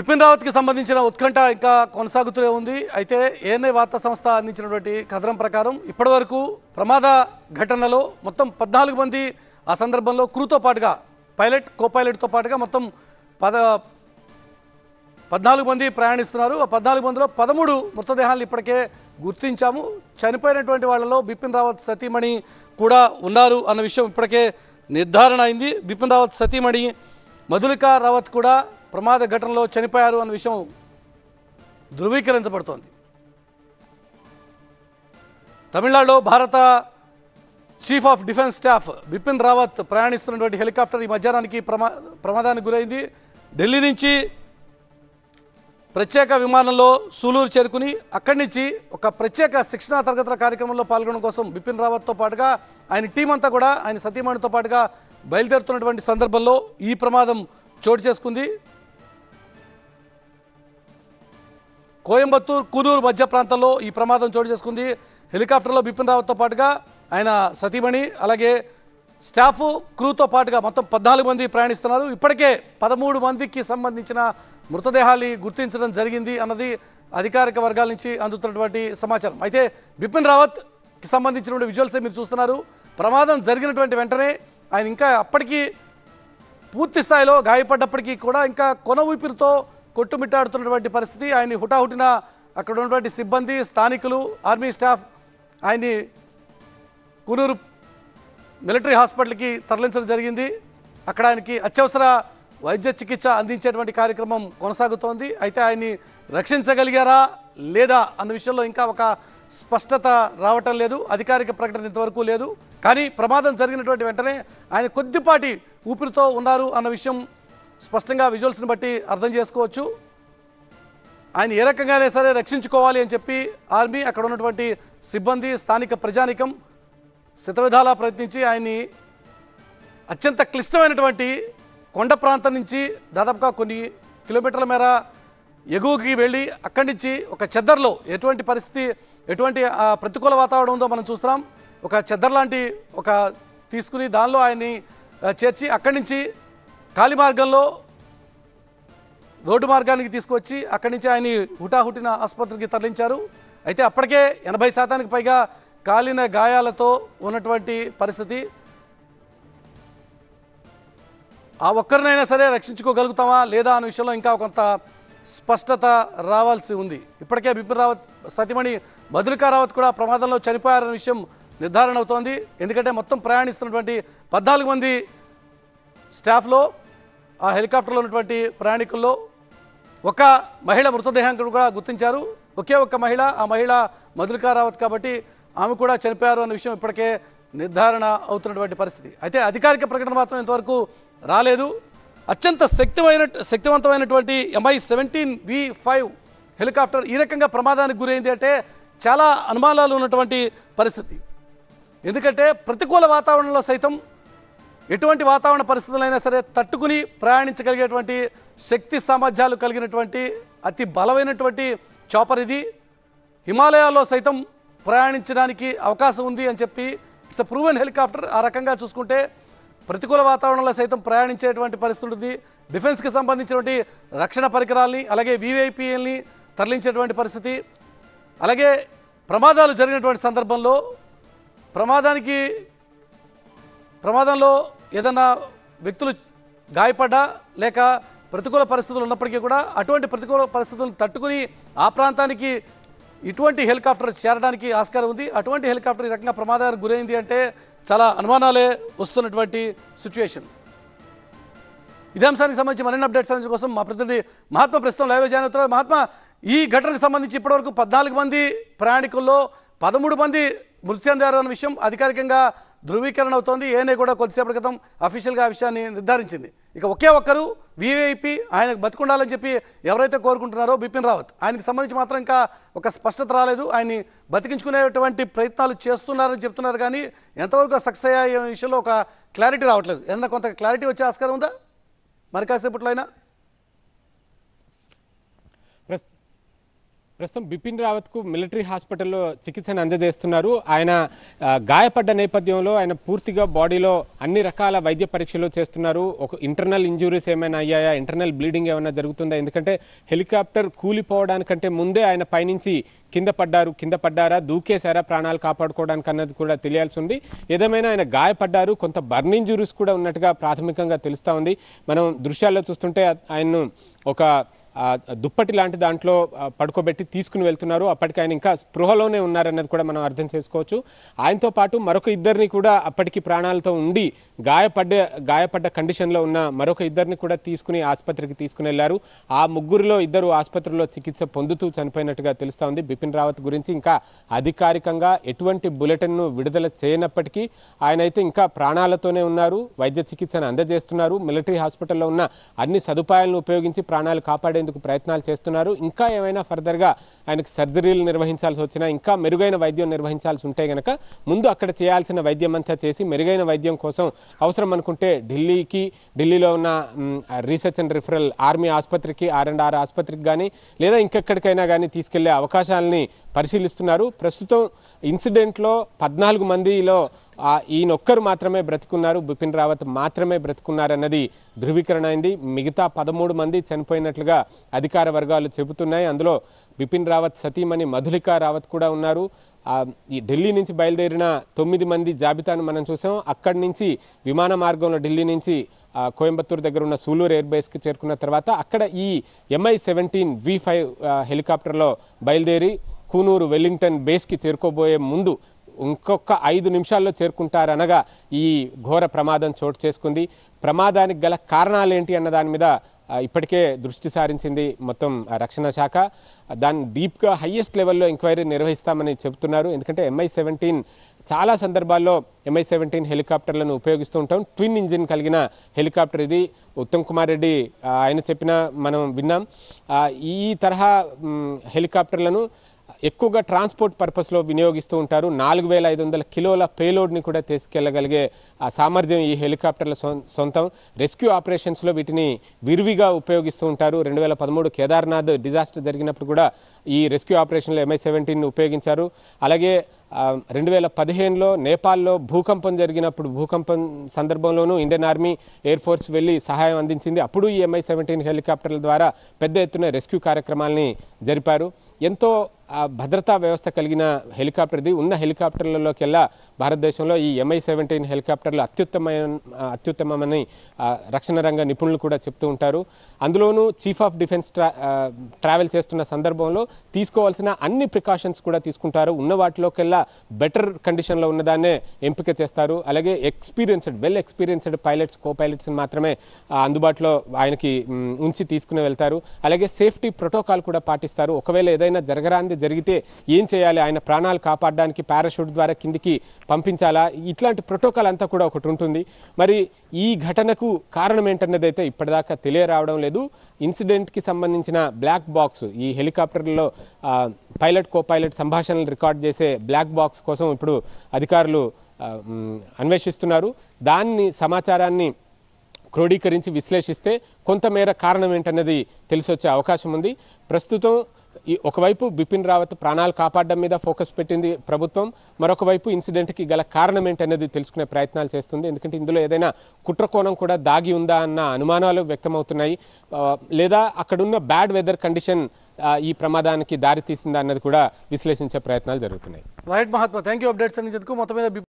బిపిన్ రావత్కి సంబంధించిన ఉత్కంఠ ఇంకా కొనసాగుతూనే ఉంది అయితే ఏఎన్ఐ వార్తా సంస్థ అందించినటువంటి కథనం ప్రకారం ఇప్పటివరకు ప్రమాద ఘటనలో మొత్తం పద్నాలుగు మంది ఆ సందర్భంలో క్రూతో పాటుగా పైలట్ కో పైలట్తో పాటుగా మొత్తం పద పద్నాలుగు మంది ప్రయాణిస్తున్నారు ఆ పద్నాలుగు మందిలో పదమూడు మృతదేహాలను ఇప్పటికే గుర్తించాము చనిపోయినటువంటి వాళ్ళలో బిపిన్ రావత్ సతీమణి కూడా ఉన్నారు అన్న విషయం ఇప్పటికే నిర్ధారణ అయింది బిపిన్ రావత్ సతీమణి మధులిక రావత్ కూడా ప్రమాద ఘటనలో చనిపోయారు అన్న విషయం ధృవీకరించబడుతోంది తమిళనాడులో భారత chief of defence staff Bipin Rawat ప్రయాణిస్తున్నటువంటి హెలికాప్టర్ ఈ మధ్యాహ్నానికి ప్రమా ప్రమాదానికి గురైంది ఢిల్లీ నుంచి ప్రత్యేక విమానంలో సూలూరు చేరుకుని అక్కడి నుంచి ఒక ప్రత్యేక శిక్షణా తరగతుల కార్యక్రమంలో పాల్గొనడం కోసం బిపిన్ రావత్తో పాటుగా ఆయన టీం అంతా కూడా ఆయన సతీమణితో పాటుగా బయలుదేరుతున్నటువంటి సందర్భంలో ఈ ప్రమాదం చోటు చేసుకుంది కోయంబత్తూర్ కునూరు మధ్య ప్రాంతంలో ఈ ప్రమాదం చోటు చేసుకుంది హెలికాప్టర్లో బిపిన్ రావత్తో పాటుగా ఆయన సతీమణి అలాగే స్టాఫ్ క్రూతో పాటుగా మొత్తం పద్నాలుగు మంది ప్రయాణిస్తున్నారు ఇప్పటికే పదమూడు మందికి సంబంధించిన మృతదేహాలు గుర్తించడం జరిగింది అన్నది అధికారిక వర్గాల నుంచి అందుతున్నటువంటి సమాచారం అయితే బిపిన్ రావత్కి సంబంధించినటువంటి విజువల్సే మీరు చూస్తున్నారు ప్రమాదం జరిగినటువంటి వెంటనే ఆయన ఇంకా అప్పటికి పూర్తి స్థాయిలో గాయపడ్డప్పటికీ కూడా ఇంకా కొన ఊపిరితో కొట్టుమిట్టాడుతున్నటువంటి పరిస్థితి ఆయన్ని హుటాహుటిన అక్కడ ఉన్నటువంటి సిబ్బంది స్థానికులు ఆర్మీ స్టాఫ్ ఆయన్ని కునూరు మిలిటరీ హాస్పిటల్కి తరలించడం జరిగింది అక్కడ ఆయనకి అత్యవసర వైద్య చికిత్స అందించేటువంటి కార్యక్రమం కొనసాగుతోంది అయితే ఆయన్ని రక్షించగలిగారా లేదా అన్న విషయంలో ఇంకా ఒక స్పష్టత రావటం లేదు అధికారిక ప్రకటన ఇంతవరకు లేదు కానీ ప్రమాదం జరిగినటువంటి వెంటనే ఆయన కొద్దిపాటి ఊపిరితో ఉన్నారు అన్న విషయం స్పష్టంగా విజువల్స్ని బట్టి అర్థం చేసుకోవచ్చు ఆయన ఏ రకంగానే సరే రక్షించుకోవాలి అని చెప్పి ఆర్మీ అక్కడ ఉన్నటువంటి సిబ్బంది స్థానిక ప్రజానికం శతవిధాలా ప్రయత్నించి ఆయన్ని అత్యంత క్లిష్టమైనటువంటి కొండ ప్రాంతం నుంచి దాదాపుగా కొన్ని కిలోమీటర్ల మేర ఎగువకి వెళ్ళి అక్కడి నుంచి ఒక చెద్దర్లో ఎటువంటి పరిస్థితి ఎటువంటి ఆ, ప్రతికూల వాతావరణం ఉందో మనం చూస్తున్నాం ఒక చెద్దర్ లాంటి ఒక తీసుకుని దానిలో ఆయన్ని ఆ, చేర్చి అక్కడి నుంచి కాలి మార్గంలో రోడ్డు మార్గానికి తీసుకొచ్చి అక్కడి నుంచి ఆయన్ని హుటాహుటిన ఆసుపత్రికి తరలించారు అయితే అప్పటికే ఎనభై శాతానికి పైగా కాలిన గాయాలతో ఉన్నటువంటి పరిస్థితి ఆ ఒక్కరినైనా సరే రక్షించుకోగలుగుతామా లేదా అనే విషయంలో ఇంకా కొంత స్పష్టత రావాల్సి ఉంది ఇప్పటికే బిపిన్ రావత్ సతీమణి మధులికా రావత్ కూడా ప్రమాదంలో చనిపోయారనే విషయం నిర్ధారణ అవుతోంది ఎందుకంటే మొత్తం ప్రయాణిస్తున్నటువంటి పద్నాలుగు మంది స్టాఫ్లో ఆ హెలికాప్టర్లో ఉన్నటువంటి ప్రయాణికుల్లో ఒక మహిళ మృతదేహం కూడా గుర్తించారు ఒకే ఒక్క మహిళ ఆ మహిళ మధులికా రావత్ కాబట్టి ఆమె కూడా చనిపోయారు అన్న విషయం ఇప్పటికే నిర్ధారణ అవుతున్నటువంటి పరిస్థితి అయితే అధికారిక ప్రకటన మాత్రం ఇంతవరకు రాలేదు అత్యంత శక్తిమైన శక్తివంతమైనటువంటి MI seventeen V five helicopter ఈ రకంగా ప్రమాదానికి గురైంది అంటే చాలా అనుమానాలు ఉన్నటువంటి పరిస్థితి ఎందుకంటే ప్రతికూల వాతావరణంలో సైతం ఎటువంటి వాతావరణ పరిస్థితులైనా సరే తట్టుకుని ప్రయాణించగలిగేటువంటి శక్తి సామర్థ్యాలు కలిగినటువంటి అతి బలమైనటువంటి చాపర్ ఇది హిమాలయాల్లో సైతం ప్రయాణించడానికి అవకాశం ఉంది అని చెప్పి ఇట్స్ ప్రూవెన్ హెలికాప్టర్ ఆ రకంగా చూసుకుంటే ప్రతికూల వాతావరణంలో సైతం ప్రయాణించేటువంటి పరిస్థితి ఉంటుంది డిఫెన్స్కి సంబంధించినటువంటి రక్షణ పరికరాల్ని అలాగే వివైపీఎల్ని తరలించేటువంటి పరిస్థితి అలాగే ప్రమాదాలు జరిగినటువంటి సందర్భంలో ప్రమాదానికి ప్రమాదంలో ఏదైనా వ్యక్తులు గాయపడ్డా లేక ప్రతికూల పరిస్థితులు ఉన్నప్పటికీ కూడా అటువంటి ప్రతికూల పరిస్థితులను తట్టుకుని ఆ ప్రాంతానికి ఇటువంటి హెలికాప్టర్ చేరడానికి ఆస్కారం ఉంది అటువంటి హెలికాప్టర్ ఈ రకంగా ప్రమాదానికి గురైంది అంటే చాలా అనుమానాలే వస్తున్నటువంటి సిచ్యువేషన్ ఇదే అంశానికి సంబంధించి మరిన్ని అప్డేట్స్ అందించడం కోసం మా ప్రతినిధి మహాత్మా ప్రస్తుతం లైవ్ జాయిన్ అవుతున్నారు మహాత్మా ఈ ఘటనకు సంబంధించి ఇప్పటివరకు పద్నాలుగు మంది ప్రయాణికుల్లో పదమూడు మంది మృతి చెందారు అన్న విషయం అధికారికంగా ధృవీకరణ అవుతోంది ఏనే కూడా కొద్దిసేపటి క్రితం అఫీషియల్గా ఆ విషయాన్ని నిర్ధారించింది ఇక ఒకే ఒక్కరు వీఐపీ ఆయనకు బతికుండాలని చెప్పి ఎవరైతే కోరుకుంటున్నారో బిపిన్ రావత్ ఆయనకి సంబంధించి మాత్రం ఇంకా ఒక స్పష్టత రాలేదు ఆయన్ని బతికించుకునేటువంటి ప్రయత్నాలు చేస్తున్నారని చెప్తున్నారు కానీ ఎంతవరకు సక్సెస్ అయ్యే విషయంలో ఒక క్లారిటీ రావట్లేదు ఏదన్నా కొంత క్లారిటీ వచ్చే ఆస్కారం ఉందా మరి కాసేపట్లో అయినా ప్రస్- ప్రస్తుతం బిపిన్ రావత్ కు మిలిటరీ హాస్పిటల్లో చికిత్సను అందజేస్తున్నారు ఆయన ఆ, గాయపడ్డ నేపథ్యంలో ఆయన పూర్తిగా బాడీలో అన్ని రకాల వైద్య పరీక్షలు చేస్తున్నారు ఒక ఇంటర్నల్ ఇంజురీస్ ఏమైనా అయ్యాయా ఇంటర్నల్ బ్లీడింగ్ ఏమైనా జరుగుతుందా ఎందుకంటే హెలికాప్టర్ కూలిపోవడానికంటే ముందే ఆయన పైనుంచి కింద పడ్డారు కింద పడ్డారా దూకేశారా ప్రాణాలు కాపాడుకోవడానికి అన్నది కూడా తెలియాల్సి ఉంది ఏదేమైనా ఆయన గాయపడ్డారు కొంత బర్న్ ఇంజురీస్ కూడా ఉన్నట్టుగా ప్రాథమికంగా తెలుస్తా ఉంది మనం దృశ్యాల్లో చూస్తుంటే ఆయన్ను ఒక ఆ, దుప్పటి లాంటి దాంట్లో ఆ, పడుకోబెట్టి తీసుకుని వెళ్తున్నారు అప్పటికి ఆయన ఇంకా స్పృహలోనే ఉన్నారన్నది కూడా మనం అర్థం చేసుకోవచ్చు ఆయనతో పాటు మరొక ఇద్దరిని కూడా అప్పటికి ప్రాణాలతో ఉండి గాయపడ్డ గాయపడ్డ కండిషన్లో ఉన్న మరొక ఇద్దరిని కూడా తీసుకుని ఆసుపత్రికి తీసుకుని వెళ్లారు ఆ ముగ్గురిలో ఇద్దరు ఆసుపత్రిలో చికిత్స పొందుతూ చనిపోయినట్టుగా తెలుస్తా ఉంది బిపిన్ రావత్ గురించి ఇంకా అధికారికంగా ఎటువంటి బులెటిన్ను విడుదల చేయనప్పటికీ ఆయన అయితే ఇంకా ప్రాణాలతోనే ఉన్నారు వైద్య చికిత్సను అందజేస్తున్నారు మిలిటరీ హాస్పిటల్లో ఉన్న అన్ని సదుపాయాలను ఉపయోగించి ప్రాణాలు కాపాడేందుకు ప్రయత్నాలు చేస్తున్నారు ఇంకా ఏమైనా ఫర్దర్గా ఆయనకు సర్జరీలు నిర్వహించాల్సి వచ్చినా ఇంకా మెరుగైన వైద్యం నిర్వహించాల్సి ఉంటే గనక ముందు అక్కడ చేయాల్సిన వైద్యం అంతా చేసి మెరుగైన వైద్యం కోసం అవసరం అనుకుంటే ఢిల్లీకి ఢిల్లీలో ఉన్న um, research and referral army ఆసుపత్రికి ఆర్ అండ్ ఆర్ ఆసుపత్రికి కానీ లేదా ఇంకెక్కడికైనా కానీ తీసుకెళ్లే అవకాశాలని పరిశీలిస్తున్నారు ప్రస్తుతం ఇన్సిడెంట్లో పద్నాలుగు మందిలో ఆ, ఈయనొక్కరు మాత్రమే బ్రతికున్నారు బిపిన్ రావత్ మాత్రమే బ్రతికున్నారన్నది ధృవీకరణ అయింది మిగతా పదమూడు మంది చనిపోయినట్లుగా అధికార వర్గాలు చెబుతున్నాయి అందులో బిపిన్ రావత్ సతీమణి మధులిక రావత్ కూడా ఉన్నారు ఆ, ఈ ఢిల్లీ నుంచి బయలుదేరిన తొమ్మిది మంది జాబితాను మనం చూసాం అక్కడి నుంచి విమాన మార్గంలో ఢిల్లీ నుంచి ఆ, కోయంబత్తూరు దగ్గర ఉన్న సూలూరు ఎయిర్ బేస్కి చేరుకున్న తర్వాత అక్కడ ఈ ఎంఐ సెవెంటీన్ వి ఫైవ్ హెలికాప్టర్లో బయలుదేరి కూనూరు వెల్లింగ్టన్ బేస్కి చేరుకోబోయే ముందు ఇంకొక ఐదు నిమిషాల్లో చేరుకుంటారనగా ఈ ఘోర ప్రమాదం చోటు చేసుకుంది ప్రమాదానికి గల కారణాలు ఏంటి అన్న దాని మీద ఆ, ఇప్పటికే దృష్టి సారించింది మొత్తం ఆ, రక్షణ శాఖ దాన్ని డీప్గా హయ్యెస్ట్ లెవెల్లో ఎంక్వైరీ నిర్వహిస్తామని చెబుతున్నారు ఎందుకంటే ఎంఐ సెవెంటీన్ చాలా సందర్భాల్లో ఎంఐ సెవెంటీన్ హెలికాప్టర్లను ఉపయోగిస్తూ ఉంటాం ట్విన్ ఇంజిన్ కలిగిన హెలికాప్టర్ ఇది ఉత్తమ్ కుమార్ రెడ్డి ఆ, ఆయన చెప్పిన మనం విన్నాం ఆ, ఈ తరహా మ్, హెలికాప్టర్లను ఎక్కువగా ట్రాన్స్పోర్ట్ పర్పస్లో వినియోగిస్తూ ఉంటారు నాలుగు వేల ఐదు వందల కిలోల పేలోడ్ని కూడా తీసుకెళ్లగలిగే ఆ సామర్థ్యం ఈ హెలికాప్టర్ల సొం- సొంతం రెస్క్యూ ఆపరేషన్స్లో వీటిని విరివిగా ఉపయోగిస్తూ ఉంటారు రెండు వేల పదమూడు కేదార్నాథ్ డిజాస్టర్ జరిగినప్పుడు కూడా ఈ రెస్క్యూ ఆపరేషన్లో ఎంఐ సెవెంటీన్ ఉపయోగించారు అలాగే ఆ, రెండు వేల పదిహేనులో నేపాల్లో భూకంపం జరిగినప్పుడు భూకంపం సందర్భంలోనూ ఇండియన్ ఆర్మీ ఎయిర్ ఫోర్స్ వెళ్ళి సహాయం అందించింది అప్పుడు ఈ ఎంఐ సెవెంటీన్ హెలికాప్టర్ల ద్వారా పెద్ద ఎత్తున రెస్క్యూ కార్యక్రమాల్ని జరిపారు ఎంతో ఆ, భద్రతా వ్యవస్థ కలిగిన హెలికాప్టర్ ఇది ఉన్న హెలికాప్టర్లలోకెల్లా భారతదేశంలో ఈ ఎంఐ సెవెంటీన్ హెలికాప్టర్లు అత్యుత్తమైన ఆ, అత్యుత్తమమని ఆ, రక్షణ రంగ నిపుణులు కూడా చెప్తూ ఉంటారు అందులోనూ చీఫ్ ఆఫ్ డిఫెన్స్ ట్రా ఆ, ట్రావెల్ చేస్తున్న సందర్భంలో తీసుకోవాల్సిన అన్ని ప్రికాషన్స్ కూడా తీసుకుంటారు ఉన్న వాటిలోకెల్లా బెటర్ కండిషన్లో ఉన్నదాన్నే ఎంపిక చేస్తారు అలాగే experienced well experienced pilots co పైలట్స్ని మాత్రమే ఆ, అందుబాటులో ఆయనకి మ్, ఉంచి తీసుకుని వెళ్తారు అలాగే సేఫ్టీ ప్రోటోకాల్ కూడా పాటిస్తారు ఒకవేళ ఏదైనా జరగరాంది జరిగితే ఏం చేయాలి ఆయన ప్రాణాలు కాపాడడానికి పారాషూట్ ద్వారా కిందికి పంపించాలా ఇట్లాంటి ప్రోటోకాల్ అంతా కూడా ఒకటి ఉంటుంది మరి ఈ ఘటనకు కారణం ఏంటన్నది అయితే ఇప్పటిదాకా తెలియరావడం లేదు ఇన్సిడెంట్కి సంబంధించిన బ్లాక్ బాక్స్ ఈ హెలికాప్టర్లో ఆ, పైలట్ కో పైలట్ సంభాషణలు రికార్డ్ చేసే బ్లాక్ బాక్స్ కోసం ఇప్పుడు అధికారులు ఆ, మ్, అన్వేషిస్తున్నారు దాన్ని సమాచారాన్ని క్రోడీకరించి విశ్లేషిస్తే కొంతమేర కారణం ఏంటన్నది తెలిసొచ్చే అవకాశం ఉంది ప్రస్తుతం ఈ ఒకవైపు బిపిన్ రావత్ ప్రాణాలు కాపాడడం మీద ఫోకస్ పెట్టింది ప్రభుత్వం మరొక వైపు ఇన్సిడెంట్కి గల కారణం ఏంటనేది తెలుసుకునే ప్రయత్నాలు చేస్తుంది ఎందుకంటే ఇందులో ఏదైనా కుట్రకోణం కూడా దాగి ఉందా అన్న అనుమానాలు వ్యక్తమవుతున్నాయి ఆ, లేదా అక్కడున్న బ్యాడ్ వెదర్ కండిషన్ ఆ, ఈ ప్రమాదానికి దారి తీసిందా అన్నది కూడా విశ్లేషించే ప్రయత్నాలు జరుగుతున్నాయి right Mahatma thank you updates అందించేందుకు మొత్తం మీద